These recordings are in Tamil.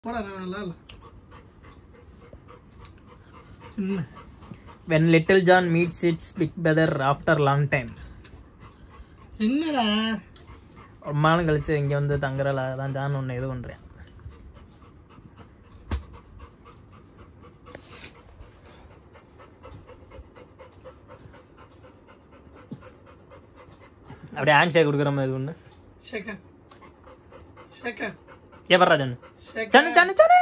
போடா நான் நல்லா இல்லை என்ன when little John meets its big brother after long time என்னடா ரொம்ப நாள் கழிச்சு இங்கே வந்து தங்குறல தான் ஜான் ஒன்று இது பண்ணுறேன் அப்படியே ஹேண்ட் ஷேக் கொடுக்குற மாதிரி ஒன்று செகண்ட் செகண்ட் ஏப்பறா ஜானு செகண்ட் ஜானு ஜானு ஜானு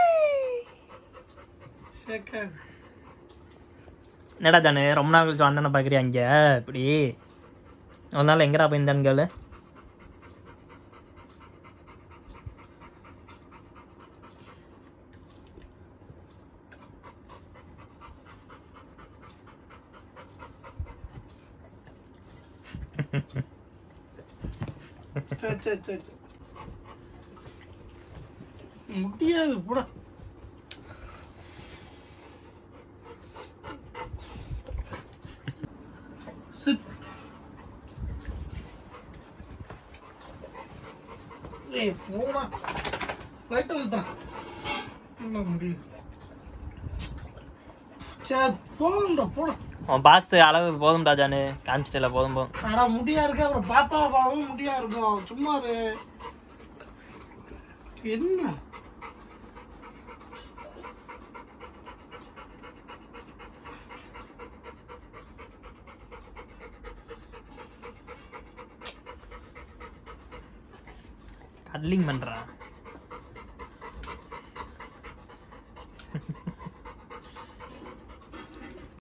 செகண்ட் என்னடா ஜானு ரொம்ப நாள் கழிச்சு அண்ணனை பார்க்குறியா இங்கே இப்படி ஒரு நாள் எங்கடா போயிருந்தான்னு கேளு சரி சரி சரி சரி. முடியாது போடா சிட் ஏய் போடா லைட் அழுத்தான் என்ன முடியும் சரி போகணும்டா போடா உன் பாஸ்து அளவு போதும்டா ஜானு காமிச்சிட்டல போதும் போதும் ஆனா முடியா இருக்கு அப்புறம் பாப்பா பாவும் முடியா இருக்கும் சும்மா இரு என்ன கட்லிங் பண்ணுறான்